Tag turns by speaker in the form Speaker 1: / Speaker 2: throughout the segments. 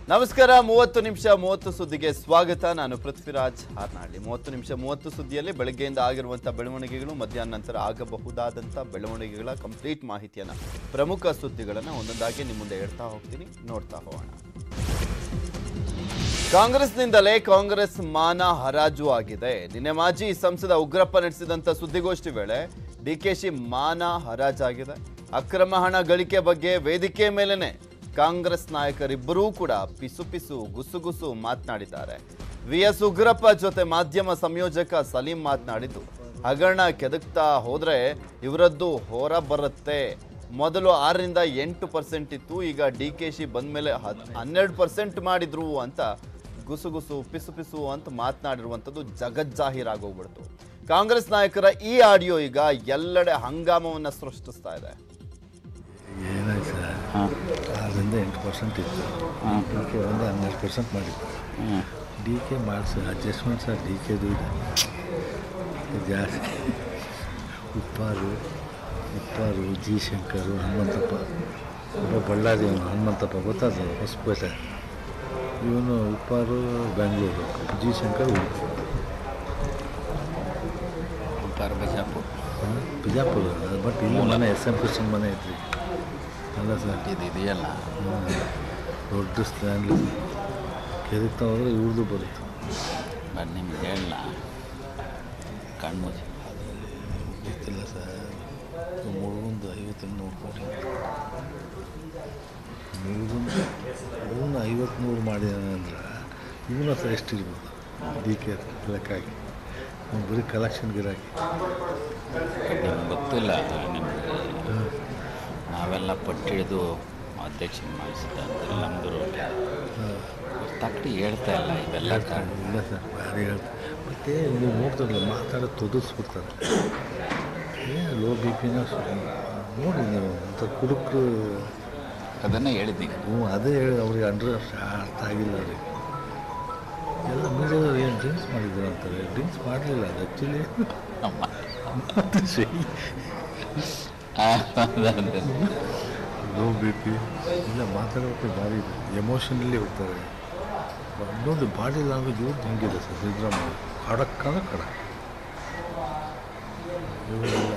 Speaker 1: ನಮಸ್ಕಾರ ಮೂವತ್ತು ನಿಮಿಷ ಮೂವತ್ತು ಸುದ್ದಿಗೆ ಸ್ವಾಗತ ನಾನು ಪೃಥ್ವಿರಾಜ್ ಹಾರ್ನಾಳ್ಳಿ ಮೂವತ್ತು ನಿಮಿಷ ಮೂವತ್ತು ಸುದ್ದಿಯಲ್ಲಿ ಬೆಳಗ್ಗೆಯಿಂದ ಆಗಿರುವಂತಹ ಬೆಳವಣಿಗೆಗಳು ಮಧ್ಯಾಹ್ನ ನಂತರ ಆಗಬಹುದಾದಂಥ ಬೆಳವಣಿಗೆಗಳ ಕಂಪ್ಲೀಟ್ ಮಾಹಿತಿಯನ್ನ ಪ್ರಮುಖ ಸುದ್ದಿಗಳನ್ನು ಒಂದೊಂದಾಗಿ ನಿಮ್ಮ ಮುಂದೆ ಹೇಳ್ತಾ ಹೋಗ್ತೀನಿ ನೋಡ್ತಾ ಹೋಗೋಣ ಕಾಂಗ್ರೆಸ್ನಿಂದಲೇ ಕಾಂಗ್ರೆಸ್ ಮಾನ ಹರಾಜು ಆಗಿದೆ ನಿನ್ನೆ ಮಾಜಿ ಸಂಸದ ಉಗ್ರಪ್ಪ ನಡೆಸಿದಂತ ಸುದ್ದಿಗೋಷ್ಠಿ ವೇಳೆ ಡಿಕೆಶಿ ಮಾನ ಹರಾಜಾಗಿದೆ ಅಕ್ರಮ ಹಣ ಗಳಿಕೆ ಬಗ್ಗೆ ವೇದಿಕೆ ಮೇಲೇನೆ ಕಾಂಗ್ರೆಸ್ ನಾಯಕರಿಬ್ಬರೂ ಕೂಡ ಪಿಸು ಪಿಸು ಗುಸುಗುಸು ಮಾತನಾಡಿದ್ದಾರೆ ವಿ ಎಸ್ ಉಗ್ರಪ್ಪ ಜೊತೆ ಮಾಧ್ಯಮ ಸಂಯೋಜಕ ಸಲೀಂ ಮಾತನಾಡಿದ್ದು ಹಗರಣ ಕೆದಕ್ತಾ ಹೋದ್ರೆ ಇವರದ್ದು ಹೊರ ಬರುತ್ತೆ ಮೊದಲು ಆರರಿಂದ ಎಂಟು ಪರ್ಸೆಂಟ್ ಇತ್ತು ಈಗ ಡಿ ಕೆ ಶಿ ಬಂದ್ಮೇಲೆ ಹದ್ ಹನ್ನೆರಡು ಪರ್ಸೆಂಟ್ ಮಾಡಿದ್ರು ಅಂತ ಗುಸುಗುಸು ಪಿಸು ಪಿಸು ಅಂತ ಮಾತನಾಡಿರುವಂಥದ್ದು ಜಗಜ್ಜಾಹೀರಾಗೋಗ್ಬಿಡ್ತು ಕಾಂಗ್ರೆಸ್ ನಾಯಕರ ಈ ಆಡಿಯೋ ಈಗ ಎಲ್ಲೆಡೆ ಹಂಗಾಮವನ್ನು ಸೃಷ್ಟಿಸ್ತಾ ಇದೆ
Speaker 2: ಏನಾಯ್ತು ಸರ್ ಆರರಿಂದ ಎಂಟು ಪರ್ಸೆಂಟ್ ಇತ್ತು ಡಿ ಕೆ ಒಂದು ಹನ್ನೆರಡು ಪರ್ಸೆಂಟ್ ಮಾಡಿತ್ತು ಡಿ ಕೆ ಮಾಡಿಸಿ ಅಡ್ಜಸ್ಟ್ಮೆಂಟ್ ಸರ್ ಡಿ ಕೆದು ಇದೆ ಜಾಸ್ತಿ ಉಪ್ಪಾರು ಉಪ್ಪಾರು ಜಿ ಶಂಕರು ಹನುಮಂತಪ್ಪ ಒಬ್ಬ ಬಳ್ಳಾರಿ ಅವನು ಹನುಮಂತಪ್ಪ ಗೊತ್ತಾದ ಹೊಸಪೇಟೆ ಇವನು ಉಪ್ಪಾರು ಬೆಂಗಳೂರು ಜಿ ಶಂಕರ್ ಉಡುಪಿ
Speaker 3: ಉಪ್ಪಾರ ಬಿಜಾಪುರ
Speaker 2: ಹಾಂ, ಬಿಜಾಪುರ ಬಟ್ ಇಲ್ಲಿ ಮನೆ ಎಸ್ ಎಂ ಕೃಷ್ಣ ಮನೆ ಐತ್ರಿ ಅಲ್ಲ ಸರ್
Speaker 3: ಇದು ಇದೆಯಲ್ಲ
Speaker 2: ಹ್ಮ್. ದೊಡ್ಡ ಸ್ಟ್ಯಾಂಡ್ ಕೆದಕ್ತಾ ಹೋದ್ರೆ ಇವ್ರದ್ದು ಬರುತ್ತೆ
Speaker 3: ಬಟ್ ನಿಮ್ಗೆ ಹೇಳಲ್ಲ ಕಣ್ಣು
Speaker 2: ಗೊತ್ತಿಲ್ಲ ಸರ್ ಮುಳುಗುಂದು ಐವತ್ತು ನೂರು ಕೋಟಿ ಮುಳುಗುಂದು ಅವನು ಐವತ್ತು ನೂರು ಮಾಡಿದಾನೆ ಅಂದ್ರೆ ಇವನ ಹತ್ರ ಎಷ್ಟಿರ್ಬೋದು ಡಿ ಕೆ ಲೆಕ್ಕ ಹಾಕಿ ಅವ್ನು ಬರೀ ಕಲೆಕ್ಷನ್ ಗಿರಾಕಿ
Speaker 3: ನಿಮ್ಗೆ ಗೊತ್ತಿಲ್ಲ ನಿಮಗೆ ನಾವೆಲ್ಲ ಪಟ್ಟಿಡಿದು ಅಧ್ಯಕ್ಷ ಮಾಡಿಸಿದ ಅಂತ ನಮ್ಮದು ರೋಟಿ ತಕ್ಕಡಿ ಹೇಳ್ತಾ ಇಲ್ಲ ಇವೆಲ್ಲ ಕಾರಣ
Speaker 2: ಇಲ್ಲ ಸರ್ ಭಾರಿ ಹೇಳ್ತಾರೆ ಮತ್ತು ನೀವು ನೋಡ್ತಾರಲ್ಲ ಮಾತಾಡೋದು ತೊದಸ್ಬಿಡ್ತಾರೆ ಏನು ಲೋ ಬಿ ಪಿನ ನೋಡಿ ನೀವು ಅಂತ ಕುಡುಕರು
Speaker 3: ಅದನ್ನೇ ಹೇಳಿದ್ದೀನಿ
Speaker 2: ಹ್ಞೂ ಅದೇ ಹೇಳಿ ಅವ್ರಿಗೆ ಅಂಡ್ರ ಅರ್ಥ ಆಗಿಲ್ಲ ಅವ್ರಿಗೆ ಎಲ್ಲ ಮೀಡಿಯಾದವ್ರು ಏನು ಡ್ರಿಂಕ್ಸ್ ಮಾಡಿದ್ರು ಅಂತಾರೆ ಡ್ರಿಂಕ್ಸ್ ಮಾಡಲಿಲ್ಲ ಅದು ಆ್ಯಕ್ಚುಲಿ
Speaker 3: ನಮ್ಮ
Speaker 2: ಲೋ ಬಿ ಪಿ ಇಲ್ಲ ಮಾತಾಡೋಕ್ಕೆ ಭಾರಿ ಎಮೋಷನಲ್ಲಿ ಹೋಗ್ತಾರೆ ಇನ್ನೊಂದು ಬಾಡಿ ಲ್ಯಾಂಗ್ವೇಜ್ ಇವ್ರದ್ದು ಹೆಂಗಿದೆ ಸರ್ ಸಿದ್ದರಾಮಯ್ಯ ಖಡಕ್ ಅಂದ್ರೆ ಖಡಕ್ ಇವ್ರಿಲ್ಲ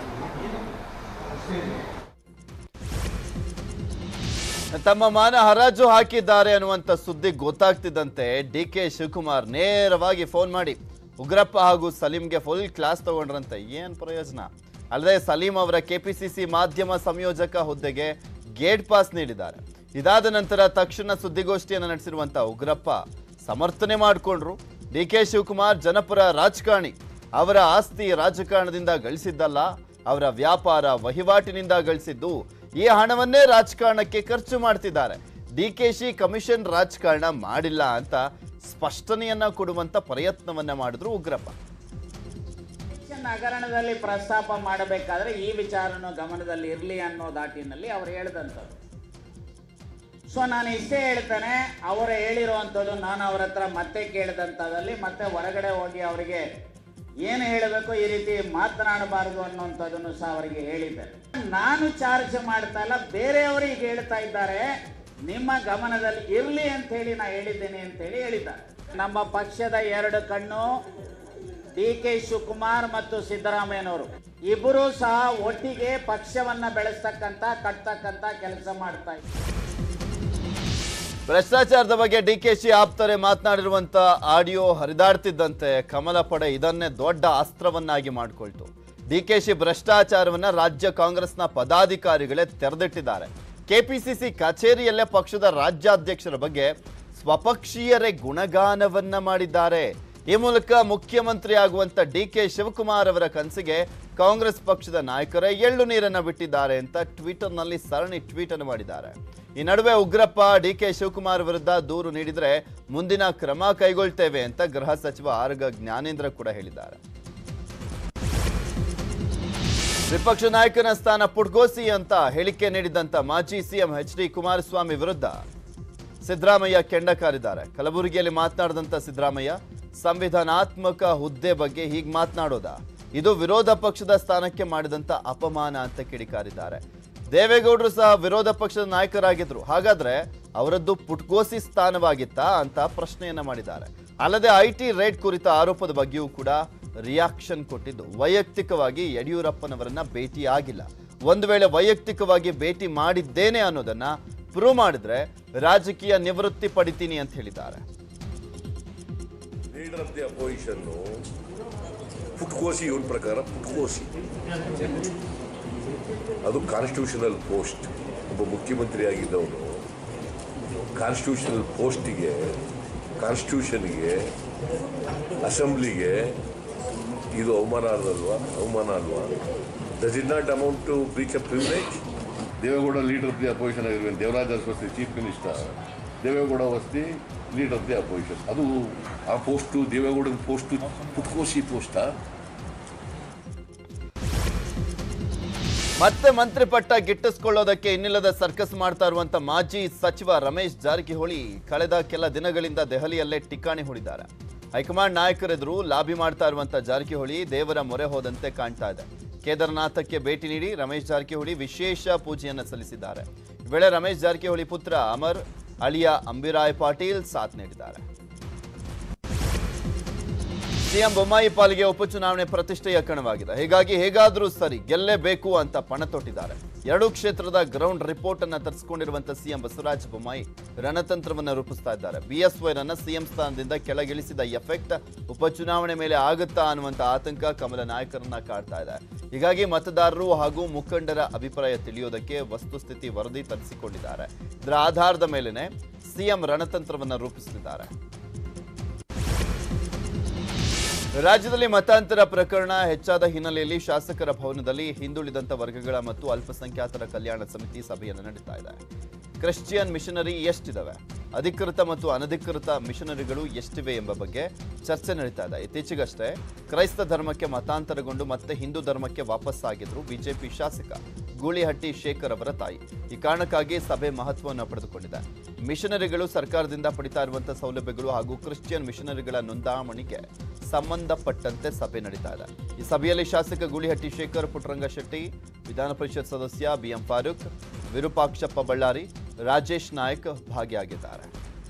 Speaker 1: ತಮ್ಮ ಮಾನ ಹರಾಜು ಹಾಕಿದ್ದಾರೆ ಅನ್ನುವಂಥ ಸುದ್ದಿ ಗೊತ್ತಾಗ್ತಿದ್ದಂತೆ ಡಿ ಕೆ ಶಿವಕುಮಾರ್ ನೇರವಾಗಿ ಫೋನ್ ಮಾಡಿ ಉಗ್ರಪ್ಪ ಹಾಗೂ ಸಲೀಂಗೆ ಫುಲ್ ಕ್ಲಾಸ್ ತಗೊಂಡ್ರಂತೆ ಏನ್ ಪ್ರಯೋಜನ ಅಲ್ಲದೆ ಸಲೀಂ ಅವರ ಕೆಪಿಸಿಸಿ ಮಾಧ್ಯಮ ಸಂಯೋಜಕ ಹುದ್ದೆಗೆ ಗೇಟ್ ಪಾಸ್ ನೀಡಿದ್ದಾರೆ ಇದಾದ ನಂತರ ತಕ್ಷಣ ಸುದ್ದಿಗೋಷ್ಠಿಯನ್ನು ನಡೆಸಿರುವಂತ ಉಗ್ರಪ್ಪ ಸಮರ್ಥನೆ ಮಾಡಿಕೊಂಡ್ರು ಡಿ ಕೆ ಶಿವಕುಮಾರ್ ಜನಪರ ರಾಜಕಾರಣಿ ಅವರ ಆಸ್ತಿ ರಾಜಕಾರಣದಿಂದ ಗಳಿಸಿದ್ದಲ್ಲ ಅವರ ವ್ಯಾಪಾರ ವಹಿವಾಟಿನಿಂದ ಗಳಿಸಿದ್ದು ಈ ಹಣವನ್ನೇ ರಾಜಕಾರಣಕ್ಕೆ ಖರ್ಚು ಮಾಡ್ತಿದ್ದಾರೆ ಡಿಕೆಶಿ ಕಮಿಷನ್ ರಾಜಕಾರಣ ಮಾಡಿಲ್ಲ ಅಂತ ಸ್ಪಷ್ಟನೆಯನ್ನ ಕೊಡುವಂತ ಪ್ರಯತ್ನವನ್ನ ಮಾಡಿದ್ರು ಉಗ್ರಪ್ಪ
Speaker 4: ಎಲೆಕ್ಷನ್ ಹಗರಣದಲ್ಲಿ ಪ್ರಸ್ತಾಪ ಮಾಡಬೇಕಾದ್ರೆ ಈ ವಿಚಾರನು ಗಮನದಲ್ಲಿ ಇರಲಿ ಅನ್ನೋ ದಾಟಿನಲ್ಲಿ ಅವರು ಹೇಳಿದಂಥದ್ದು ಸೊ ನಾನು ಇಷ್ಟೇ ಹೇಳ್ತೇನೆ ಅವರು ಹೇಳಿರುವಂಥದ್ದು ನಾನು ಅವ್ರ ಹತ್ರ ಮತ್ತೆ ಕೇಳಿದಂಥದ್ದಲ್ಲಿ ಮತ್ತೆ ಹೊರಗಡೆ ಹೋಗಿ ಅವರಿಗೆ ಏನು ಹೇಳಬೇಕು ಈ ರೀತಿ ಮಾತನಾಡಬಾರದು ಅನ್ನುವಂಥದ್ದನ್ನು ಸಹ ಅವರಿಗೆ ಹೇಳಿದ್ದಾರೆ ನಾನು ಚಾರ್ಜ್ ಮಾಡ್ತಾ ಇಲ್ಲ ಬೇರೆಯವರು ಈಗ ಹೇಳ್ತಾ ಇದ್ದಾರೆ ನಿಮ್ಮ ಗಮನದಲ್ಲಿ ಇರಲಿ ಅಂತ ಹೇಳಿ ನಾ ಹೇಳಿದ್ದೇನೆ ಅಂತ ಹೇಳಿ ಹೇಳಿದ್ದಾರೆ ನಮ್ಮ ಪಕ್ಷದ ಎರಡು ಕಣ್ಣು ಡಿ ಕೆ ಶಿವಕುಮಾರ್ ಮತ್ತು ಸಿದ್ದರಾಮಯ್ಯನವರು ಇಬ್ಬರೂ ಸಹ ಒಟ್ಟಿಗೆ ಪಕ್ಷವನ್ನ ಬೆಳೆಸ್ತಕ್ಕಂತ ಕಟ್ತಕ್ಕಂತ ಕೆಲಸ ಮಾಡ್ತಾ ಇದ್ದಾರೆ
Speaker 1: ಭ್ರಷ್ಟಾಚಾರದ ಬಗ್ಗೆ ಡಿಕೆಶಿ ಆಪ್ತರೆ ಮಾತನಾಡಿರುವಂತ ಆಡಿಯೋ ಹರಿದಾಡ್ತಿದ್ದಂತೆ ಕಮಲ ಪಡೆ ಇದನ್ನೇ ದೊಡ್ಡ ಅಸ್ತ್ರವನ್ನಾಗಿ ಮಾಡಿಕೊಳ್ತು ಡಿಕೆಶಿ ಭ್ರಷ್ಟಾಚಾರವನ್ನ ರಾಜ್ಯ ಕಾಂಗ್ರೆಸ್ನ ಪದಾಧಿಕಾರಿಗಳೇ ತೆರೆದಿಟ್ಟಿದ್ದಾರೆ ಕೆಪಿಸಿಸಿ ಕಚೇರಿಯಲ್ಲೇ ಪಕ್ಷದ ರಾಜ್ಯಾಧ್ಯಕ್ಷರ ಬಗ್ಗೆ ಸ್ವಪಕ್ಷೀಯರೇ ಗುಣಗಾನವನ್ನ ಮಾಡಿದ್ದಾರೆ ಈ ಮೂಲಕ ಮುಖ್ಯಮಂತ್ರಿ ಆಗುವಂತ ಡಿ ಕೆ ಶಿವಕುಮಾರ್ ಅವರ ಕನಸಿಗೆ ಕಾಂಗ್ರೆಸ್ ಪಕ್ಷದ ನಾಯಕರೇ ಎಳ್ಳು ನೀರನ್ನ ಬಿಟ್ಟಿದ್ದಾರೆ ಅಂತ ಟ್ವಿಟರ್ನಲ್ಲಿ ಸರಣಿ ಟ್ವೀಟ್ ಅನ್ನು ಮಾಡಿದ್ದಾರೆ ಈ ನಡುವೆ ಉಗ್ರಪ್ಪ ಡಿ ಕೆ ಶಿವಕುಮಾರ್ ವಿರುದ್ಧ ದೂರು ನೀಡಿದ್ರೆ ಮುಂದಿನ ಕ್ರಮ ಕೈಗೊಳ್ತೇವೆ ಅಂತ ಗೃಹ ಸಚಿವ ಆರ್ಗ ಜ್ಞಾನೇಂದ್ರ ಕೂಡ ಹೇಳಿದ್ದಾರೆ ವಿಪಕ್ಷ ನಾಯಕನ ಸ್ಥಾನ ಪುಡ್ಗೋಸಿ ಅಂತ ಹೇಳಿಕೆ ನೀಡಿದಂತ ಮಾಜಿ ಸಿಎಂ ಎಚ್ ಡಿ ಕುಮಾರಸ್ವಾಮಿ ವಿರುದ್ಧ ಸಿದ್ದರಾಮಯ್ಯ ಕೆಂಡ ಕಾರಿದ್ದಾರೆ ಕಲಬುರಗಿಯಲ್ಲಿ ಮಾತನಾಡಿದಂತ ಸಿದ್ದರಾಮಯ್ಯ ಸಂವಿಧಾನಾತ್ಮಕ ಹುದ್ದೆ ಬಗ್ಗೆ ಹೀಗೆ ಮಾತನಾಡೋದ ಇದು ವಿರೋಧ ಪಕ್ಷದ ಸ್ಥಾನಕ್ಕೆ ಮಾಡಿದಂತ ಅಪಮಾನ ಅಂತ ಕಿಡಿಕಾರಿದ್ದಾರೆ ದೇವೇಗೌಡರು ಸಹ ವಿರೋಧ ಪಕ್ಷದ ನಾಯಕರಾಗಿದ್ರು ಹಾಗಾದ್ರೆ ಅವರದ್ದು ಪುಟ್ಗೋಸಿ ಸ್ಥಾನವಾಗಿತ್ತಾ ಅಂತ ಪ್ರಶ್ನೆಯನ್ನ ಮಾಡಿದ್ದಾರೆ ಅಲ್ಲದೆ ಐ ಟಿ ರೇಟ್ ಕುರಿತ ಆರೋಪದ ಬಗ್ಗೆಯೂ ಕೂಡ ರಿಯಾಕ್ಷನ್ ಕೊಟ್ಟಿದ್ದು ವೈಯಕ್ತಿಕವಾಗಿ ಯಡಿಯೂರಪ್ಪನವರನ್ನ ಭೇಟಿ ಆಗಿಲ್ಲ ಒಂದು ವೇಳೆ ವೈಯಕ್ತಿಕವಾಗಿ ಭೇಟಿ ಮಾಡಿದ್ದೇನೆ ಅನ್ನೋದನ್ನ ಪ್ರೂವ್ ಮಾಡಿದ್ರೆ ರಾಜಕೀಯ ನಿವೃತ್ತಿ ಪಡಿತೀನಿ ಅಂತ ಹೇಳಿದ್ದಾರೆ
Speaker 5: ಲೀಡರ್ ಆಫ್ ದಿ ಅಪೋಸಿಷನ್ ಪುಟ್ಕೋಸಿ ಇವನ ಪ್ರಕಾರ ಪುಟ್ಕೋಸಿ ಅದು ಕಾನ್ಸ್ಟಿಟ್ಯೂಷನಲ್ ಪೋಸ್ಟ್ ಒಬ್ಬ ಮುಖ್ಯಮಂತ್ರಿ ಆಗಿದ್ದವನು ಕಾನ್ಸ್ಟಿಟ್ಯೂಷನಲ್ ಪೋಸ್ಟಿಗೆ ಕಾನ್ಸ್ಟಿಟ್ಯೂಷನ್ಗೆ ಅಸೆಂಬ್ಲಿಗೆ ಇದು ಅವಮಾನ ಅಲ್ವಾ ಅವಮಾನ ಅಲ್ವಾ does it not amount to breach a privilege
Speaker 6: Deve Gowda leader of the opposition ಆಗಿರುವಂತೆ ದೇವರಾಜ ಅರಸ್ವಸ್ತಿ ಚೀಫ್ ಮಿನಿಸ್ಟರ್ ದೇವೇಗೌಡ ವಸ್ತಿ ಲೀಡರ್ ಆಫ್ ದಿ ಅಪೋಸಿಷನ್ ಅದು ಆ ಪೋಸ್ಟು ದೇವೇಗೌಡನ ಪೋಸ್ಟು ಪುಟ್ಕೋಸಿ ಪೋಸ್ಟಾ
Speaker 1: ಮತ್ತೆ ಮಂತ್ರಿ ಪಟ್ಟ ಗಿಟ್ಟಿಸ್ಕೊಳ್ಳೋದಕ್ಕೆ ಇನ್ನಿಲ್ಲದ ಸರ್ಕಸ್ ಮಾಡ್ತಾ ಇರುವಂತ ಮಾಜಿ ಸಚಿವ ರಮೇಶ್ ಜಾರಕಿಹೊಳಿ ಕಳೆದ ಕೆಲ ದಿನಗಳಿಂದ ದೆಹಲಿಯಲ್ಲೇ ಟಿಕ್ಕಾಣಿ ಹೂಡಿದ್ದಾರೆ ಹೈಕಮಾಂಡ್ ನಾಯಕರೆದುರು ಲಾಬಿ ಮಾಡ್ತಾ ಇರುವಂತ ಜಾರಕಿಹೊಳಿ ದೇವರ ಮೊರೆ ಹೋದಂತೆ ಕಾಣ್ತಾ ಇದೆ ಕೇದಾರನಾಥಕ್ಕೆ ಭೇಟಿ ನೀಡಿ ರಮೇಶ್ ಜಾರಕಿಹೊಳಿ ವಿಶೇಷ ಪೂಜೆಯನ್ನ ಸಲ್ಲಿಸಿದ್ದಾರೆ ಈ ವೇಳೆ ರಮೇಶ್ ಜಾರಕಿಹೊಳಿ ಪುತ್ರ ಅಮರ್ ಅಳಿಯ ಅಂಬಿರಾಯ್ ಪಾಟೀಲ್ ಸಾಥ್ ನೀಡಿದ್ದಾರೆ ಸಿಎಂ ಬೊಮ್ಮಾಯಿ ಪಾಲಿಗೆ ಉಪಚುನಾವಣೆ ಪ್ರತಿಷ್ಠೆಯ ಕಣವಾಗಿದೆ ಹೀಗಾಗಿ ಹೇಗಾದರೂ ಸರಿ ಗೆಲ್ಲೇಬೇಕು ಅಂತ ಪಣ ತೊಟ್ಟಿದ್ದಾರೆ ಎರಡೂ ಕ್ಷೇತ್ರದ ಗ್ರೌಂಡ್ ರಿಪೋರ್ಟ್ ಅನ್ನ ತರಿಸಿಕೊಂಡಿರುವಂತ ಸಿಎಂ ಬಸವರಾಜ ಬೊಮ್ಮಾಯಿ ರಣತಂತ್ರವನ್ನ ರೂಪಿಸ್ತಾ ಇದ್ದಾರೆ ಬಿಎಸ್ವೈರನ್ನ ಸಿಎಂ ಸ್ಥಾನದಿಂದ ಕೆಳಗಿಳಿಸಿದ ಎಫೆಕ್ಟ್ ಉಪಚುನಾವಣೆ ಮೇಲೆ ಆಗುತ್ತಾ ಅನ್ನುವಂತ ಆತಂಕ ಕಮಲ ನಾಯಕರನ್ನ ಕಾಡ್ತಾ ಇದೆ ಹೀಗಾಗಿ ಮತದಾರರು ಹಾಗೂ ಮುಖಂಡರ ಅಭಿಪ್ರಾಯ ತಿಳಿಯೋದಕ್ಕೆ ವಸ್ತುಸ್ಥಿತಿ ವರದಿ ತರಿಸಿಕೊಂಡಿದ್ದಾರೆ ಇದರ ಆಧಾರದ ಮೇಲೆನೆ ಸಿಎಂ ರಣತಂತ್ರವನ್ನ ರೂಪಿಸಲಿದ್ದಾರೆ ರಾಜ್ಯದಲ್ಲಿ ಮತಾಂತರ ಪ್ರಕರಣ ಹೆಚ್ಚಾದ ಹಿನ್ನೆಲೆಯಲ್ಲಿ ಶಾಸಕರ ಭವನದಲ್ಲಿ ಹಿಂದುಳಿದಂತ ವರ್ಗಗಳ ಮತ್ತು ಅಲ್ಪಸಂಖ್ಯಾತರ ಕಲ್ಯಾಣ ಸಮಿತಿ ಸಭೆಯನ್ನು ನಡೀತಾ ಇದೆ ಕ್ರಿಶ್ಚಿಯನ್ ಮಿಷನರಿ ಎಷ್ಟಿದಾವೆ ಅಧಿಕೃತ ಮತ್ತು ಅನಧಿಕೃತ ಮಿಷನರಿಗಳು ಎಷ್ಟಿವೆ ಎಂಬ ಬಗ್ಗೆ ಚರ್ಚೆ ನಡೀತಾ ಇದೆ ಇತ್ತೀಚೆಗಷ್ಟೇ ಕ್ರೈಸ್ತ ಧರ್ಮಕ್ಕೆ ಮತಾಂತರಗೊಂಡು ಮತ್ತೆ ಹಿಂದೂ ಧರ್ಮಕ್ಕೆ ವಾಪಸ್ಸಾಗಿದ್ರು ಬಿಜೆಪಿ ಶಾಸಕ ಗೂಳಿಹಟ್ಟಿ ಶೇಖರ್ ಅವರ ತಾಯಿ ಈ ಕಾರಣಕ್ಕಾಗಿ ಸಭೆ ಮಹತ್ವವನ್ನು ಪಡೆದುಕೊಂಡಿದೆ ಮಿಷನರಿಗಳು ಸರ್ಕಾರದಿಂದ ಪಡಿತಾ ಇರುವಂತಹ ಸೌಲಭ್ಯಗಳು ಹಾಗೂ ಕ್ರಿಶ್ಚಿಯನ್ ಮಿಷನರಿಗಳ ನೋಂದಾವಣಿಗೆ ಸಂಬಂಧಪಟ್ಟಂತೆ ಸಭೆ ನಡೀತಾ ಇದೆ ಈ ಸಭೆಯಲ್ಲಿ ಶಾಸಕ ಗೂಳಿಹಟ್ಟಿ ಶೇಖರ್ ಪುಟ್ಟರಂಗ ಶೆಟ್ಟಿ ವಿಧಾನ ಪರಿಷತ್ ಸದಸ್ಯ ಬಿಎಂ ಫಾರೂಕ್ ವಿರೂಪಾಕ್ಷಪ್ಪ ಬಳ್ಳಾರಿ ರಾಜೇಶ್ ನಾಯಕ್ ಭಾಗಿಯಾಗಿದ್ದಾರೆ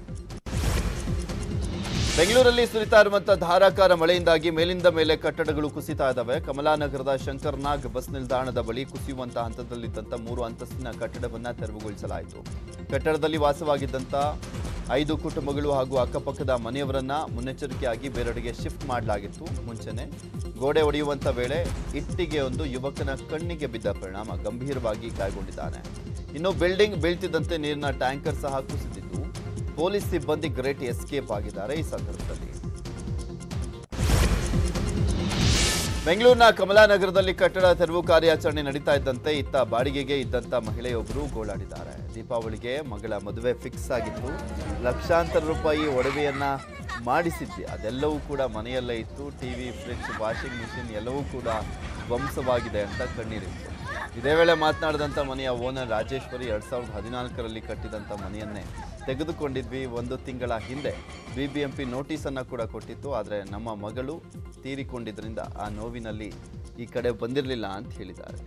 Speaker 1: ಬೆಂಗಳೂರಲ್ಲಿ ಸುರಿತಾ ಇರುವಂತಹ ಧಾರಾಕಾರ ಮಳೆಯಿಂದಾಗಿ ಮೇಲಿಂದ ಮೇಲೆ ಕಟ್ಟಡಗಳು ಕುಸಿತಾ ಇದ್ದಾವೆ ಕಮಲಾನಗರದ ಶಂಕರ್ನಾಗ್ ಬಸ್ ನಿಲ್ದಾಣದ ಬಳಿ ಕುಸಿಯುವಂತಹ ಹಂತದಲ್ಲಿದ್ದಂಥ ಮೂರು ಅಂತಸ್ತಿನ ಕಟ್ಟಡವನ್ನ ತೆರವುಗೊಳಿಸಲಾಯಿತು ಕಟ್ಟಡದಲ್ಲಿ ವಾಸವಾಗಿದ್ದಂಥ ಐದು ಕುಟುಂಬಗಳು ಹಾಗೂ ಅಕ್ಕಪಕ್ಕದ ಮನೆಯವರನ್ನ ಮುನ್ನೆಚ್ಚರಿಕೆಯಾಗಿ ಬೇರೆಡೆಗೆ ಶಿಫ್ಟ್ ಮಾಡಲಾಗಿತ್ತು ಮುಂಚೆನೆ ಗೋಡೆ ಒಡೆಯುವಂತ ವೇಳೆ ಇಟ್ಟಿಗೆಯೊಂದು ಯುವಕನ ಕಣ್ಣಿಗೆ ಬಿದ್ದ ಪರಿಣಾಮ ಗಂಭೀರವಾಗಿ ಗಾಯಗೊಂಡಿದ್ದಾನೆ ಇನ್ನು ಬಿಲ್ಡಿಂಗ್ ಬೀಳ್ತಿದ್ದಂತೆ ನೀರಿನ ಟ್ಯಾಂಕರ್ ಸಹ ಕುಸಿದಿದ್ದು ಪೊಲೀಸ್ ಸಿಬ್ಬಂದಿ ಗ್ರೇಟ್ ಎಸ್ಕೇಪ್ ಆಗಿದ್ದಾರೆ ಈ ಸಂದರ್ಭದಲ್ಲಿ ಬೆಂಗಳೂರಿನ ಕಮಲಾನಗರದಲ್ಲಿ ಕಟ್ಟಡ ತೆರವು ಕಾರ್ಯಾಚರಣೆ ನಡೀತಾ ಇದ್ದಂತೆ ಇತ್ತ ಬಾಡಿಗೆಗೆ ಇದ್ದಂತ ಮಹಿಳೆಯೊಬ್ಬರು ಗೋಳಾಡಿದ್ದಾರೆ ದೀಪಾವಳಿಗೆ ಮಗಳ ಮದುವೆ ಫಿಕ್ಸ್ ಆಗಿತ್ತು ಲಕ್ಷಾಂತರ ರೂಪಾಯಿ ಒಡವೆಯನ್ನ ಮಾಡಿಸಿದ್ದೆ ಅದೆಲ್ಲವೂ ಕೂಡ ಮನೆಯಲ್ಲೇ ಇತ್ತು ಟಿವಿ ಫ್ರಿಡ್ಜ್ ವಾಷಿಂಗ್ ಮಿಷಿನ್ ಎಲ್ಲವೂ ಕೂಡ ಧ್ವಂಸವಾಗಿದೆ ಅಂತ ಕಣ್ಣೀರಿತ್ತು ಇದೇ ವೇಳೆ ಮಾತನಾಡಿದಂಥ ಮನೆಯ ಓನರ್ ರಾಜೇಶ್ವರಿ ಎರಡ್ ಸಾವಿರದ ಹದಿನಾಲ್ಕರಲ್ಲಿ ಕಟ್ಟಿದಂಥ ಮನೆಯನ್ನೇ ತೆಗೆದುಕೊಂಡಿದ್ವಿ ಒಂದು ತಿಂಗಳ ಹಿಂದೆ ಬಿ ಬಿ ಎಂ ಪಿ ನೋಟಿಸನ್ನು ಕೂಡ ಕೊಟ್ಟಿತ್ತು ಆದರೆ ನಮ್ಮ ಮಗಳು ತೀರಿಕೊಂಡಿದ್ರಿಂದ ಆ ನೋವಿನಲ್ಲಿ ಈ ಕಡೆ ಬಂದಿರಲಿಲ್ಲ ಅಂತ ಹೇಳಿದ್ದಾರೆ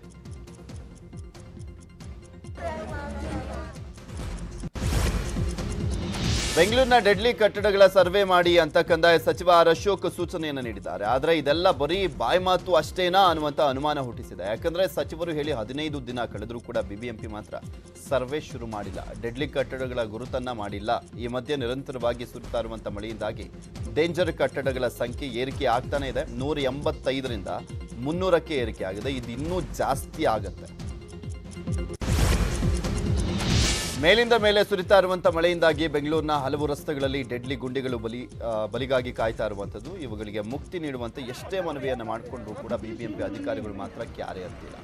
Speaker 1: ಬೆಂಗಳೂರಿನ ಡೆಡ್ಲಿ ಕಟ್ಟಡಗಳ ಸರ್ವೆ ಮಾಡಿ ಅಂತ ಕಂದಾಯ ಸಚಿವ ಆರ್ ಅಶೋಕ್ ಸೂಚನೆಯನ್ನು ನೀಡಿದ್ದಾರೆ ಆದರೆ ಇದೆಲ್ಲ ಬರೀ ಬಾಯಿ ಮಾತು ಅಷ್ಟೇನಾ ಅನ್ನುವಂಥ ಅನುಮಾನ ಹುಟ್ಟಿಸಿದೆ ಯಾಕಂದ್ರೆ ಸಚಿವರು ಹೇಳಿ ಹದಿನೈದು ದಿನ ಕಳೆದರೂ ಕೂಡ ಬಿಬಿಎಂಪಿ ಮಾತ್ರ ಸರ್ವೆ ಶುರು ಮಾಡಿಲ್ಲ ಡೆಡ್ಲಿ ಕಟ್ಟಡಗಳ ಗುರುತನ್ನ ಮಾಡಿಲ್ಲ ಈ ಮಧ್ಯೆ ನಿರಂತರವಾಗಿ ಸುರಿತಾ ಇರುವಂಥ ಮಳೆಯಿಂದಾಗಿ ಡೇಂಜರ್ ಕಟ್ಟಡಗಳ ಸಂಖ್ಯೆ ಏರಿಕೆ ಆಗ್ತಾನೆ ಇದೆ ನೂರ ಎಂಬತ್ತೈದರಿಂದ ಮುನ್ನೂರಕ್ಕೆ ಏರಿಕೆ ಆಗಿದೆ ಇದು ಇನ್ನೂ ಜಾಸ್ತಿ ಆಗತ್ತೆ ಮೇಲಿಂದ ಮೇಲೆ ಸುರಿತಾ ಇರುವಂತ ಮಳೆಯಿಂದಾಗಿ ಬೆಂಗಳೂರಿನ ಹಲವು ರಸ್ತೆಗಳಲ್ಲಿ ಡೆಡ್ಲಿ ಗುಂಡಿಗಳು ಬಲಿ ಆ, ಬಲಿಗಾಗಿ ಕಾಯ್ತಾ ಇರುವಂಥದ್ದು ಇವುಗಳಿಗೆ ಮುಕ್ತಿ ನೀಡುವಂತೆ ಎಷ್ಟೇ ಮನವಿಯನ್ನು ಮಾಡಿಕೊಂಡ್ರೂ ಕೂಡ ಬಿಬಿಎಂಪಿ ಅಧಿಕಾರಿಗಳು ಮಾತ್ರ ಕ್ಯಾರೆ ಅಂತಿಲ್ಲ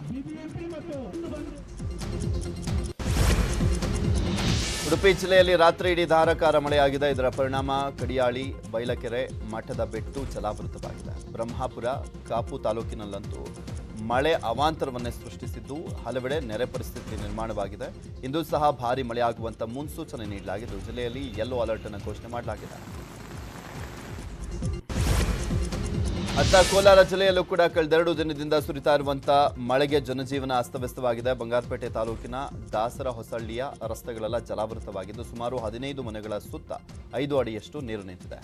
Speaker 1: ಉಡುಪಿ ಜಿಲ್ಲೆಯಲ್ಲಿ ರಾತ್ರಿ ಇಡೀ ಧಾರಾಕಾರ ಮಳೆಯಾಗಿದೆ ಇದರ ಪರಿಣಾಮ ಕಡಿಯಾಳಿ ಬೈಲಕೆರೆ ಮಠದ ಬೆಟ್ಟು ಜಲಾವೃತವಾಗಿದೆ ಬ್ರಹ್ಮಾಪುರ ಕಾಪು ತಾಲೂಕಿನಲ್ಲಂತೂ ಮಳೆ ಅವಾಂತರವನ್ನೇ ಸೃಷ್ಟಿಸಿದ್ದು ಹಲವೆಡೆ ನೆರೆ ಪರಿಸ್ಥಿತಿ ನಿರ್ಮಾಣವಾಗಿದೆ ಇಂದು ಸಹ ಭಾರಿ ಮಳೆಯಾಗುವಂತ ಮುನ್ಸೂಚನೆ ನೀಡಲಾಗಿದ್ದು ಜಿಲ್ಲೆಯಲ್ಲಿ ಯೆಲ್ಲೋ ಅಲರ್ಟ್ ಅನ್ನು ಘೋಷಣೆ ಮಾಡಲಾಗಿದೆ ಅತ್ತ ಕೋಲಾರ ಜಿಲ್ಲೆಯಲ್ಲೂ ಕೂಡ ಕಳೆದೆರಡು ದಿನದಿಂದ ಸುರಿತಾ ಇರುವಂತ ಮಳೆಗೆ ಜನಜೀವನ ಅಸ್ತವ್ಯಸ್ತವಾಗಿದೆ ಬಂಗಾರಪೇಟೆ ತಾಲೂಕಿನ ದಾಸರ ಹೊಸಳ್ಳಿಯ ರಸ್ತೆಗಳೆಲ್ಲ ಜಲಾವೃತವಾಗಿದ್ದು ಸುಮಾರು ಹದಿನೈದು ಮನೆಗಳ ಸುತ್ತ ಐದು ಅಡಿಯಷ್ಟು ನೀರು ನಿಂತಿದೆ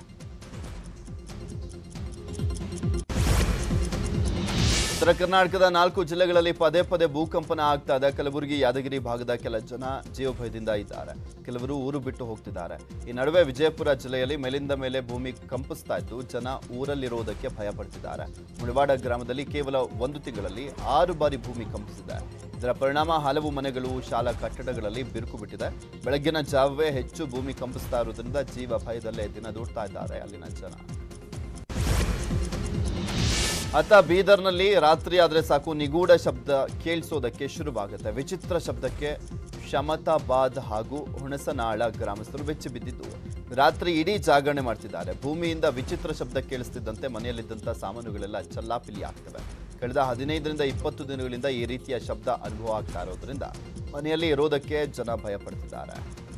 Speaker 1: ಉತ್ತರ ಕರ್ನಾಟಕದ ನಾಲ್ಕು ಜಿಲ್ಲೆಗಳಲ್ಲಿ ಪದೇ ಪದೇ ಭೂಕಂಪನ ಆಗ್ತಾ ಇದೆ ಕಲಬುರಗಿ ಯಾದಗಿರಿ ಭಾಗದ ಕೆಲ ಜನ ಜೀವಭಯದಿಂದ ಇದ್ದಾರೆ ಕೆಲವರು ಊರು ಬಿಟ್ಟು ಹೋಗ್ತಿದ್ದಾರೆ ಈ ನಡುವೆ ವಿಜಯಪುರ ಜಿಲ್ಲೆಯಲ್ಲಿ ಮೇಲಿಂದ ಮೇಲೆ ಭೂಮಿ ಕಂಪಿಸ್ತಾ ಇದ್ದು ಜನ ಊರಲ್ಲಿರುವುದಕ್ಕೆ ಭಯ ಪಡ್ತಿದ್ದಾರೆ ಮುಳವಾಡ ಗ್ರಾಮದಲ್ಲಿ ಕೇವಲ ಒಂದು ತಿಂಗಳಲ್ಲಿ ಆರು ಬಾರಿ ಭೂಮಿ ಕಂಪಿಸಿದೆ ಇದರ ಪರಿಣಾಮ ಹಲವು ಮನೆಗಳು ಶಾಲಾ ಕಟ್ಟಡಗಳಲ್ಲಿ ಬಿರುಕು ಬಿಟ್ಟಿದೆ ಬೆಳಗ್ಗಿನ ಜಾವವೇ ಹೆಚ್ಚು ಭೂಮಿ ಕಂಪಿಸ್ತಾ ಇರುವುದರಿಂದ ಜೀವ ಭಯದಲ್ಲೇ ದಿನ ದೂಡ್ತಾ ಇದ್ದಾರೆ ಅಲ್ಲಿನ ಜನ ಅತ್ತ ಬೀದರ್ನಲ್ಲಿ ರಾತ್ರಿ ಆದ್ರೆ ಸಾಕು ನಿಗೂಢ ಶಬ್ದ ಕೇಳಿಸೋದಕ್ಕೆ ಶುರುವಾಗುತ್ತೆ ವಿಚಿತ್ರ ಶಬ್ದಕ್ಕೆ ಶಮತಾಬಾದ್ ಹಾಗೂ ಹುಣಸನಾಳ ಗ್ರಾಮಸ್ಥರು ಬೆಚ್ಚಿ ಬಿದ್ದಿದ್ದು ರಾತ್ರಿ ಇಡೀ ಜಾಗರಣೆ ಮಾಡ್ತಿದ್ದಾರೆ ಭೂಮಿಯಿಂದ ವಿಚಿತ್ರ ಶಬ್ದ ಕೇಳಿಸ್ತಿದ್ದಂತೆ ಮನೆಯಲ್ಲಿದ್ದಂಥ ಸಾಮಾನುಗಳೆಲ್ಲ ಚಲ್ಲಾಪಿಲ್ಲಿ ಆಗ್ತವೆ ಕಳೆದ ಹದಿನೈದರಿಂದ ಇಪ್ಪತ್ತು ದಿನಗಳಿಂದ ಈ ರೀತಿಯ ಶಬ್ದ ಅನುಭವ ಆಗ್ತಾ ಇರೋದ್ರಿಂದ ಮನೆಯಲ್ಲಿ ಇರೋದಕ್ಕೆ ಜನ ಭಯ ಪಡ್ತಿದ್ದಾರೆ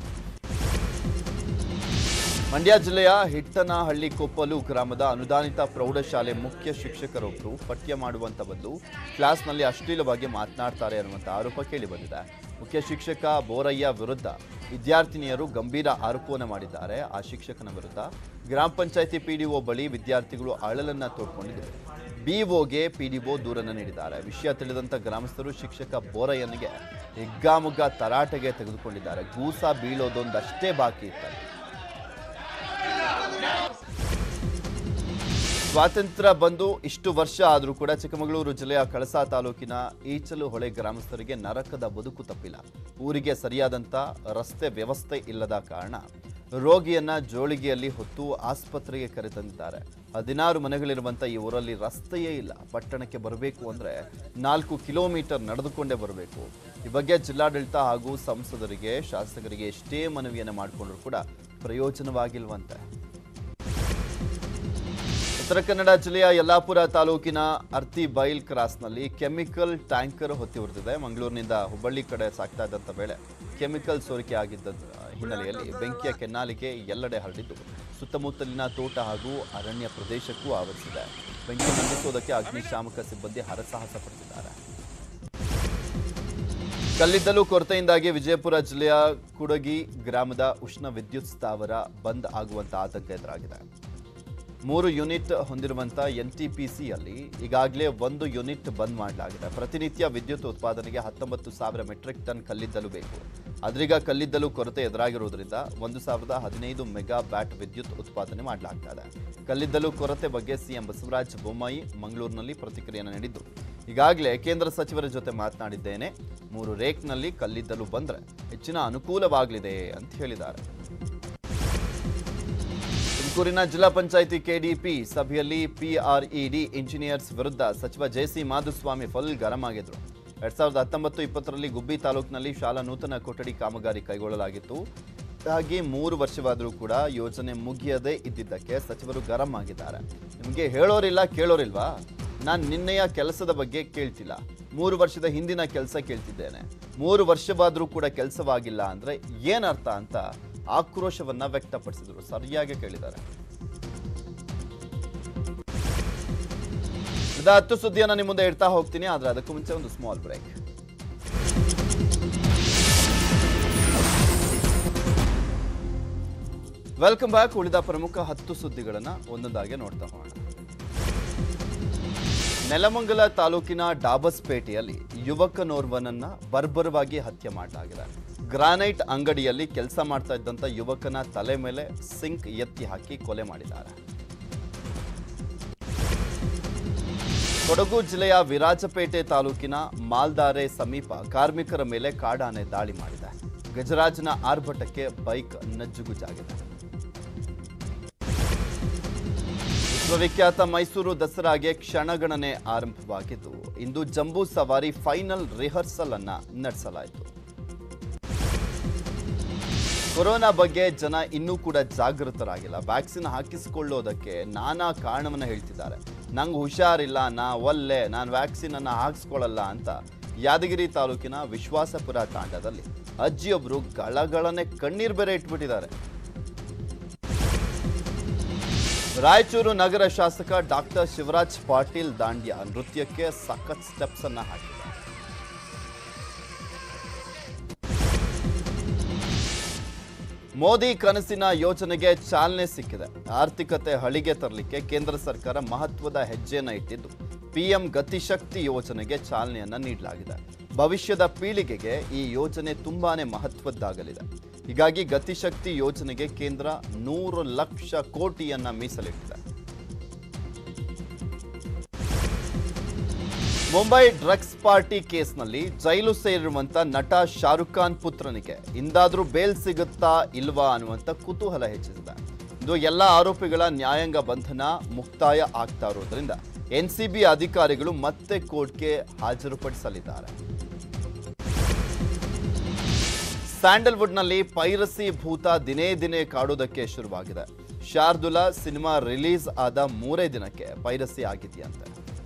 Speaker 1: ಮಂಡ್ಯ ಜಿಲ್ಲೆಯ ಹಿಟ್ಟನಹಳ್ಳಿ ಕೊಪ್ಪಲು ಗ್ರಾಮದ ಅನುದಾನಿತ ಪ್ರೌಢಶಾಲೆ ಮುಖ್ಯ ಶಿಕ್ಷಕರೊಬ್ಬರು ಪಠ್ಯ ಮಾಡುವಂತ ಬಂದು ಕ್ಲಾಸ್ನಲ್ಲಿ ಅಶ್ಲೀಲವಾಗಿ ಮಾತನಾಡ್ತಾರೆ ಅನ್ನುವಂಥ ಆರೋಪ ಕೇಳಿಬಂದಿದೆ ಮುಖ್ಯ ಶಿಕ್ಷಕ ಬೋರಯ್ಯ ವಿರುದ್ಧ ವಿದ್ಯಾರ್ಥಿನಿಯರು ಗಂಭೀರ ಆರೋಪವನ್ನು ಮಾಡಿದ್ದಾರೆ ಆ ಶಿಕ್ಷಕನ ವಿರುದ್ಧ ಗ್ರಾಮ ಪಂಚಾಯತಿ ಪಿಡಿಒ ಬಳಿ ವಿದ್ಯಾರ್ಥಿಗಳು ಅಳಲನ್ನ ತೋಡ್ಕೊಂಡಿದ್ದು ಬಿಒಗೆ ಪಿಡಿಒ ದೂರನ್ನು ನೀಡಿದ್ದಾರೆ ವಿಷಯ ತಿಳಿದಂತ ಗ್ರಾಮಸ್ಥರು ಶಿಕ್ಷಕ ಬೋರಯ್ಯನಿಗೆ ಹಿಗ್ಗಾಮುಗ್ಗ ತರಾಟೆಗೆ ತೆಗೆದುಕೊಂಡಿದ್ದಾರೆ ಗೂಸ ಬೀಳೋದೊಂದಷ್ಟೇ ಬಾಕಿ ಇತ್ತು ಸ್ವಾತಂತ್ರ್ಯ ಬಂದು ಇಷ್ಟು ವರ್ಷ ಆದರೂ ಕೂಡ ಚಿಕ್ಕಮಗಳೂರು ಜಿಲ್ಲೆಯ ಕಳಸಾ ತಾಲೂಕಿನ ಈಚಲು ಹೊಳೆ ಗ್ರಾಮಸ್ಥರಿಗೆ ನರಕದ ಬದುಕು ತಪ್ಪಿಲ್ಲ ಊರಿಗೆ ಸರಿಯಾದಂಥ ರಸ್ತೆ ವ್ಯವಸ್ಥೆ ಇಲ್ಲದ ಕಾರಣ ರೋಗಿಯನ್ನ ಜೋಳಿಗೆಯಲ್ಲಿ ಹೊತ್ತು ಆಸ್ಪತ್ರೆಗೆ ಕರೆತಂದಿದ್ದಾರೆ ಹದಿನಾರು ಮನೆಗಳಿರುವಂಥ ಈ ಊರಲ್ಲಿ ರಸ್ತೆಯೇ ಇಲ್ಲ ಪಟ್ಟಣಕ್ಕೆ ಬರಬೇಕು ಅಂದರೆ ನಾಲ್ಕು ಕಿಲೋಮೀಟರ್ ನಡೆದುಕೊಂಡೇ ಬರಬೇಕು ಈ ಬಗ್ಗೆ ಜಿಲ್ಲಾಡಳಿತ ಹಾಗೂ ಸಂಸದರಿಗೆ ಶಾಸಕರಿಗೆ ಎಷ್ಟೇ ಮನವಿಯನ್ನು ಮಾಡಿಕೊಂಡ್ರೂ ಕೂಡ ಪ್ರಯೋಜನವಾಗಿಲ್ವಂತೆ ಉತ್ತರ ಕನ್ನಡ ಜಿಲ್ಲೆಯ ಯಲ್ಲಾಪುರ ತಾಲೂಕಿನ ಅರ್ತಿ ಬೈಲ್ ಕ್ರಾಸ್ನಲ್ಲಿ ಕೆಮಿಕಲ್ ಟ್ಯಾಂಕರ್ ಹೊತ್ತಿ ಉರಿದಿದೆ ಮಂಗಳೂರಿನಿಂದ ಹುಬ್ಬಳ್ಳಿ ಕಡೆ ಸಾಗ್ತಾ ಇದ್ದಂಥ ವೇಳೆ ಕೆಮಿಕಲ್ ಸೋರಿಕೆ ಆಗಿದ್ದ ಹಿನ್ನೆಲೆಯಲ್ಲಿ ಬೆಂಕಿಯ ಕೆನ್ನಾಲಿಗೆ ಎಲ್ಲೆಡೆ ಹರಡಿದ್ದು ಸುತ್ತಮುತ್ತಲಿನ ತೋಟ ಹಾಗೂ ಅರಣ್ಯ ಪ್ರದೇಶಕ್ಕೂ ಆವರಿಸಿದೆ ಬೆಂಕಿ ನಂದಿಸೋದಕ್ಕೆ ಅಗ್ನಿಶಾಮಕ ಸಿಬ್ಬಂದಿ ಹರಸಾಹಸ ಪಡುತ್ತಿದ್ದಾರೆ ಕಲ್ಲಿದ್ದಲು ಕೊರತೆಯಿಂದಾಗಿ ವಿಜಯಪುರ ಜಿಲ್ಲೆಯ ಕುಡಗಿ ಗ್ರಾಮದ ಉಷ್ಣ ವಿದ್ಯುತ್ ಸ್ಥಾವರ ಬಂದ್ ಆಗುವಂತ ಆತಂಕ ಎದುರಾಗಿದೆ ಮೂರು ಯೂನಿಟ್ ಹೊಂದಿರುವಂಥ ಎನ್ ಟಿ ಪಿ ಸಿಯಲ್ಲಿ ಈಗಾಗಲೇ ಒಂದು ಯೂನಿಟ್ ಬಂದ್ ಮಾಡಲಾಗಿದೆ ಪ್ರತಿನಿತ್ಯ ವಿದ್ಯುತ್ ಉತ್ಪಾದನೆಗೆ ಹತ್ತೊಂಬತ್ತು ಸಾವಿರ ಮೆಟ್ರಿಕ್ ಟನ್ ಕಲ್ಲಿದ್ದಲು ಬೇಕು ಆದ್ರೀಗ ಕಲ್ಲಿದ್ದಲು ಕೊರತೆ ಎದುರಾಗಿರುವುದರಿಂದ ಒಂದು ಸಾವಿರದ ಹದಿನೈದು ಮೆಗಾ ಬ್ಯಾಟ್ ವಿದ್ಯುತ್ ಉತ್ಪಾದನೆ ಮಾಡಲಾಗ್ತಾ ಇದೆ ಕಲ್ಲಿದ್ದಲು ಕೊರತೆ ಬಗ್ಗೆ ಸಿಎಂ ಬಸವರಾಜ ಬೊಮ್ಮಾಯಿ ಮಂಗಳೂರಿನಲ್ಲಿ ಪ್ರತಿಕ್ರಿಯೆಯನ್ನು ನೀಡಿದ್ದು ಈಗಾಗಲೇ ಕೇಂದ್ರ ಸಚಿವರ ಜೊತೆ ಮಾತನಾಡಿದ್ದೇನೆ ಮೂರು ರೇಕ್ನಲ್ಲಿ ಕಲ್ಲಿದ್ದಲು ಬಂದರೆ ಹೆಚ್ಚಿನ ಅನುಕೂಲವಾಗಲಿದೆ ಅಂತ ಹೇಳಿದ್ದಾರೆ ತುಮಕೂರಿನ ಜಿಲ್ಲಾ ಪಂಚಾಯಿತಿ ಕೆಡಿಪಿ ಸಭೆಯಲ್ಲಿ ಪಿಆರ್ಇಡಿ ಇಂಜಿನಿಯರ್ಸ್ ವಿರುದ್ಧ ಸಚಿವ ಜೆಸಿ ಮಾಧುಸ್ವಾಮಿ ಫುಲ್ ಗರಂ ಆಗಿದ್ರು ಎರಡ್ ಸಾವಿರದ ಹತ್ತೊಂಬತ್ತು ಇಪ್ಪತ್ತರಲ್ಲಿ ಗುಬ್ಬಿ ತಾಲೂಕಿನಲ್ಲಿ ಶಾಲಾ ನೂತನ ಕೊಠಡಿ ಕಾಮಗಾರಿ ಕೈಗೊಳ್ಳಲಾಗಿತ್ತು ಹಾಗೆ ಮೂರು ವರ್ಷವಾದರೂ ಕೂಡ ಯೋಜನೆ ಮುಗಿಯದೇ ಇದ್ದಿದ್ದಕ್ಕೆ ಸಚಿವರು ಗರಂ ಆಗಿದ್ದಾರೆ ನಿಮಗೆ ಹೇಳೋರಿಲ್ಲ ಕೇಳೋರಿಲ್ವಾ ನಾನು ನಿನ್ನೆಯ ಕೆಲಸದ ಬಗ್ಗೆ ಕೇಳ್ತಿಲ್ಲ ಮೂರು ವರ್ಷದ ಹಿಂದಿನ ಕೆಲಸ ಕೇಳ್ತಿದ್ದೇನೆ ಮೂರು ವರ್ಷವಾದರೂ ಕೂಡ ಕೆಲಸವಾಗಿಲ್ಲ ಅಂದ್ರೆ ಏನರ್ಥ ಅಂತ ಆಕ್ರೋಶವನ್ನ ವ್ಯಕ್ತಪಡಿಸಿದರು ಸರಿಯಾಗಿ ಕೇಳಿದ್ದಾರೆ ಇದ ಹತ್ತು ಸುದ್ದಿಯನ್ನ ನಿಮ್ಮ ಮುಂದೆ ಇಡ್ತಾ ಹೋಗ್ತೀನಿ ಆದ್ರೆ ಅದಕ್ಕೂ ಮುಂಚೆ ಒಂದು ಸ್ಮಾಲ್ ಬ್ರೇಕ್ ವೆಲ್ಕಮ್ ಬ್ಯಾಕ್ ಉಳಿದ ಪ್ರಮುಖ ಹತ್ತು ಸುದ್ದಿಗಳನ್ನ ಒಂದೊಂದಾಗಿ ನೋಡ್ತಾ ಹೋಗೋಣ ನೆಲಮಂಗಲ ತಾಲೂಕಿನ ಡಾಬಸ್ಪೇಟೆಯಲ್ಲಿ ಯುವಕನೋರ್ವನನ್ನ ಬರ್ಬರವಾಗಿ ಹತ್ಯೆ ಮಾಡಲಾಗಿದೆ ಗ್ರಾನೈಟ್ ಅಂಗಡಿಯಲ್ಲಿ ಕೆಲಸ ಮಾಡ್ತಾ ಇದ್ದಂಥ ಯುವಕನ ತಲೆ ಮೇಲೆ ಸಿಂಕ್ ಎತ್ತಿ ಹಾಕಿ ಕೊಲೆ ಮಾಡಿದ್ದಾರೆ ಕೊಡಗು ಜಿಲ್ಲೆಯ ವಿರಾಜಪೇಟೆ ತಾಲೂಕಿನ ಮಾಲ್ದಾರೆ ಸಮೀಪ ಕಾರ್ಮಿಕರ ಮೇಲೆ ಕಾಡಾನೆ ದಾಳಿ ಮಾಡಿದೆ ಗಜರಾಜನ ಆರ್ಭಟಕ್ಕೆ ಬೈಕ್ ನಜ್ಜುಗುಜಾಗಿದೆ ವಿಶ್ವವಿಖ್ಯಾತ ಮೈಸೂರು ದಸರಾಗೆ ಕ್ಷಣಗಣನೆ ಆರಂಭವಾಗಿದ್ದು ಇಂದು ಜಂಬೂ ಸವಾರಿ ಫೈನಲ್ ರಿಹರ್ಸಲ್ ಅನ್ನ ನಡೆಸಲಾಯಿತು ಕೊರೋನಾ ಬಗ್ಗೆ ಜನ ಇನ್ನೂ ಕೂಡ ಜಾಗೃತರಾಗಿಲ್ಲ ವ್ಯಾಕ್ಸಿನ್ ಹಾಕಿಸಿಕೊಳ್ಳೋದಕ್ಕೆ ನಾನಾ ಕಾರಣವನ್ನ ಹೇಳ್ತಿದ್ದಾರೆ ನಂಗೆ ಹುಷಾರಿಲ್ಲ ನಾ ಒಲ್ಲೆ ನಾನು ವ್ಯಾಕ್ಸಿನ್ ಅನ್ನ ಹಾಕಿಸ್ಕೊಳ್ಳಲ್ಲ ಅಂತ ಯಾದಗಿರಿ ತಾಲೂಕಿನ ವಿಶ್ವಾಸಪುರ ತಾಂಡದಲ್ಲಿ ಅಜ್ಜಿಯೊಬ್ರು ಗಳಗಳನೆ ಕಣ್ಣೀರ್ ಬೇರೆ ಇಟ್ಬಿಟ್ಟಿದ್ದಾರೆ ರಾಯಚೂರು ನಗರ ಶಾಸಕ ಡಾಕ್ಟರ್ ಶಿವರಾಜ್ ಪಾಟೀಲ್ ದಾಂಡ್ಯ ನೃತ್ಯಕ್ಕೆ ಸಖತ್ ಸ್ಟೆಪ್ಸ್ ಅನ್ನ ಹಾಕಿದ್ದಾರೆ ಮೋದಿ ಕನಸಿನ ಯೋಜನೆಗೆ ಚಾಲನೆ ಸಿಕ್ಕಿದೆ ಆರ್ಥಿಕತೆ ಹಳಿಗೆ ತರಲಿಕ್ಕೆ ಕೇಂದ್ರ ಸರ್ಕಾರ ಮಹತ್ವದ ಹೆಜ್ಜೆಯನ್ನ ಇಟ್ಟಿದ್ದು ಪಿಎಂ ಗತಿಶಕ್ತಿ ಯೋಜನೆಗೆ ಚಾಲನೆಯನ್ನ ನೀಡಲಾಗಿದೆ ಭವಿಷ್ಯದ ಪೀಳಿಗೆಗೆ ಈ ಯೋಜನೆ ತುಂಬಾನೇ ಮಹತ್ವದ್ದಾಗಲಿದೆ ಹೀಗಾಗಿ ಗತಿಶಕ್ತಿ ಯೋಜನೆಗೆ ಕೇಂದ್ರ ನೂರು ಲಕ್ಷ ಕೋಟಿಯನ್ನ ಮೀಸಲಿಟ್ಟಿದೆ ಮುಂಬೈ ಡ್ರಗ್ಸ್ ಪಾರ್ಟಿ ಕೇಸ್ನಲ್ಲಿ ಜೈಲು ಸೇರಿರುವಂತ ನಟ ಶಾರುಖ್ ಖಾನ್ ಪುತ್ರನಿಗೆ ಇಂದಾದ್ರೂ ಬೇಲ್ ಸಿಗುತ್ತಾ ಇಲ್ವಾ ಅನ್ನುವಂಥ ಕುತೂಹಲ ಹೆಚ್ಚಿಸಿದೆ ಇದು ಎಲ್ಲ ಆರೋಪಿಗಳ ನ್ಯಾಯಾಂಗ ಬಂಧನ ಮುಕ್ತಾಯ ಆಗ್ತಾ ಇರೋದ್ರಿಂದ ಎನ್ಸಿಬಿ ಅಧಿಕಾರಿಗಳು ಮತ್ತೆ ಕೋರ್ಟ್ಗೆ ಹಾಜರುಪಡಿಸಲಿದ್ದಾರೆ ಸ್ಯಾಂಡಲ್ವುಡ್ನಲ್ಲಿ ಪೈರಸಿ ಭೂತ ದಿನೇ ದಿನೇ ಕಾಡೋದಕ್ಕೆ ಶುರುವಾಗಿದೆ ಶಾರ್ದುಲಾ ಸಿನಿಮಾ ರಿಲೀಸ್ ಆದ ಮೂರೇ ದಿನಕ್ಕೆ ಪೈರಸಿ ಆಗಿದೆಯಂತೆ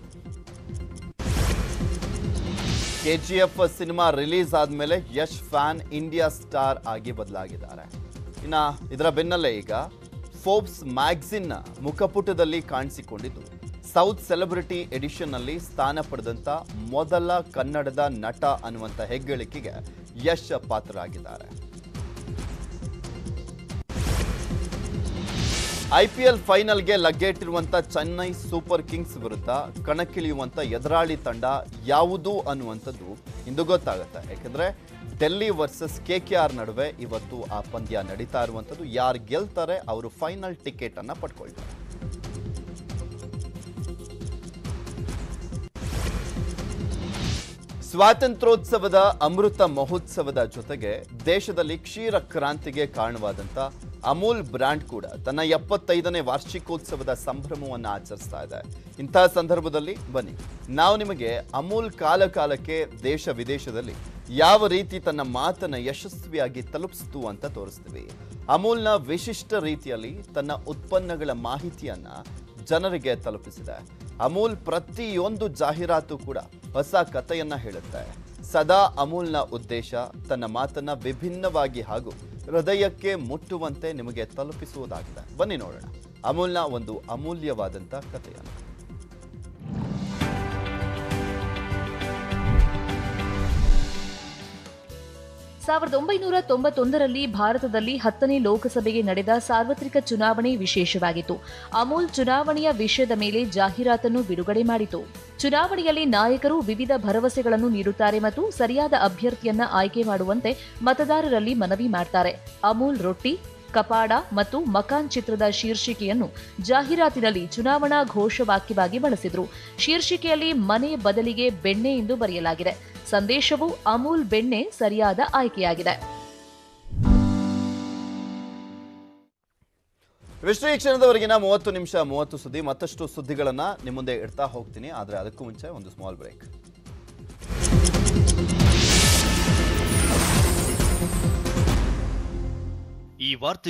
Speaker 1: ಕೆಜಿಎಫ್ ಸಿನಿಮಾ ರಿಲೀಸ್ ಆದ್ಮೇಲೆ ಯಶ್ ಫ್ಯಾನ್ ಇಂಡಿಯಾ ಸ್ಟಾರ್ ಆಗಿ ಬದಲಾಗಿದ್ದಾರೆ ಇನ್ನ ಇದರ ಬೆನ್ನಲ್ಲೇ ಈಗ ಫೋರ್ಬ್ಸ್ ಮ್ಯಾಗ್ಝಿನ್ನ ಮುಖಪುಟದಲ್ಲಿ ಕಾಣಿಸಿಕೊಂಡಿದ್ದು ಸೌತ್ ಸೆಲೆಬ್ರಿಟಿ ಎಡಿಷನ್ ನಲ್ಲಿ ಸ್ಥಾನ ಪಡೆದಂತ ಮೊದಲ ಕನ್ನಡದ ನಟ ಅನ್ನುವಂಥ ಹೆಗ್ಗಳಿಕೆಗೆ ಯಶ್ ಪಾತ್ರರಾಗಿದ್ದಾರೆ ಐಪಿಎಲ್ ಫೈನಲ್ಗೆ ಲಗ್ಗೆಟ್ಟಿರುವಂತ ಚೆನ್ನೈ ಸೂಪರ್ ಕಿಂಗ್ಸ್ ವಿರುದ್ಧ ಕಣಕ್ಕಿಳಿಯುವಂತ ಎದುರಾಳಿ ತಂಡ ಯಾವುದು ಅನ್ನುವಂಥದ್ದು ಇಂದು ಗೊತ್ತಾಗುತ್ತೆ ಯಾಕಂದ್ರೆ Delhi versus K K R ನಡುವೆ ಇವತ್ತು ಆ ಪಂದ್ಯ ನಡೀತಾ ಇರುವಂಥದ್ದು ಯಾರು ಗೆಲ್ತಾರೆ ಅವರು ಫೈನಲ್ ಟಿಕೆಟ್ ಅನ್ನ ಪಡ್ಕೊಳ್ತಾರೆ ಸ್ವಾತಂತ್ರ್ಯೋತ್ಸವದ ಅಮೃತ ಮಹೋತ್ಸವದ ಜೊತೆಗೆ ದೇಶದಲ್ಲಿ ಕ್ಷೀರ ಕ್ರಾಂತಿಗೆ ಕಾರಣವಾದಂತ ಅಮೂಲ್ ಬ್ರ್ಯಾಂಡ್ ಕೂಡ ತನ್ನ ಎಪ್ಪತ್ತೈದನೇ ವಾರ್ಷಿಕೋತ್ಸವದ ಸಂಭ್ರಮವನ್ನು ಆಚರಿಸ್ತಾ ಇದೆ ಇಂತಹ ಸಂದರ್ಭದಲ್ಲಿ ಬನ್ನಿ ನಾವು ನಿಮಗೆ ಅಮೂಲ್ ಕಾಲ ಕಾಲಕ್ಕೆ ದೇಶ ವಿದೇಶದಲ್ಲಿ ಯಾವ ರೀತಿ ತನ್ನ ಮಾತನ್ನ ಯಶಸ್ವಿಯಾಗಿ ತಲುಪಿಸ್ತು ಅಂತ ತೋರಿಸ್ತೀವಿ ಅಮೂಲ್ನ ವಿಶಿಷ್ಟ ರೀತಿಯಲ್ಲಿ ತನ್ನ ಉತ್ಪನ್ನಗಳ ಮಾಹಿತಿಯನ್ನ ಜನರಿಗೆ ತಲುಪಿಸಿದೆ ಅಮೂಲ್ ಪ್ರತಿಯೊಂದು ಜಾಹೀರಾತು ಕೂಡ ಹೊಸ ಕಥೆಯನ್ನ ಹೇಳುತ್ತೆ ಸದಾ ಅಮೂಲ್ನ ಉದ್ದೇಶ ತನ್ನ ಮಾತನ್ನ ವಿಭಿನ್ನವಾಗಿ ಹಾಗೂ ಹೃದಯಕ್ಕೆ ಮುಟ್ಟುವಂತೆ ನಿಮಗೆ ತಲುಪಿಸುವುದಾಗಿದೆ ಬನ್ನಿ ನೋಡೋಣ ಅಮೂಲ್ನ ಒಂದು ಅಮೂಲ್ಯವಾದಂಥ ಕಥೆಯನ್ನು
Speaker 7: ಸಾವಿರದ ಒಂಬೈನೂರ ತೊಂಬತ್ತೊಂದರಲ್ಲಿ ಭಾರತದಲ್ಲಿ ಹತ್ತನೇ ಲೋಕಸಭೆಗೆ ನಡೆದ ಸಾರ್ವತ್ರಿಕ ಚುನಾವಣೆ ವಿಶೇಷವಾಗಿತ್ತು ಅಮೂಲ್ ಚುನಾವಣೆಯ ವಿಷಯದ ಮೇಲೆ ಜಾಹೀರಾತನ್ನು ಬಿಡುಗಡೆ ಮಾಡಿತು ಚುನಾವಣೆಯಲ್ಲಿ ನಾಯಕರು ವಿವಿಧ ಭರವಸೆಗಳನ್ನು ನೀಡುತ್ತಾರೆ ಮತ್ತು ಸರಿಯಾದ ಅಭ್ಯರ್ಥಿಯನ್ನ ಆಯ್ಕೆ ಮಾಡುವಂತೆ ಮತದಾರರಲ್ಲಿ ಮನವಿ ಮಾಡ್ತಾರೆ ಅಮೂಲ್ ರೊಟ್ಟಿ ಕಪಾಡ ಮತ್ತು ಮಕಾನ್ ಚಿತ್ರದ ಶೀರ್ಷಿಕೆಯನ್ನು ಜಾಹೀರಾತಿನಲ್ಲಿ ಚುನಾವಣಾ ಘೋಷವಾಕ್ಯವಾಗಿ ಬಳಸಿದ್ರು ಶೀರ್ಷಿಕೆಯಲ್ಲಿ ಮನೆ ಬದಲಿಗೆ ಬೆಣ್ಣೆ ಎಂದು ಬರೆಯಲಾಗಿದೆ ಸಂದೇಶವು ಅಮೂಲ್ ಬೆಣ್ಣೆ ಸರಿಯಾದ ಆಯ್ಕೆಯಾಗಿದೆ
Speaker 1: ವಿಶ್ವ ಈ ಕ್ಷಣದವರೆಗಿನ ಮೂವತ್ತು ನಿಮಿಷ ಮೂವತ್ತು ಸುದ್ದಿ ಮತ್ತಷ್ಟು ಸುದ್ದಿಗಳನ್ನ ನಿಮ್ಮ ಮುಂದೆ ಇಡ್ತಾ ಹೋಗ್ತೀನಿ ಆದರೆ ಅದಕ್ಕೂ ಮುಂಚೆ ಒಂದು ಸ್ಮಾಲ್ ಬ್ರೇಕ್
Speaker 8: ಈ ವಾರ್ತೆ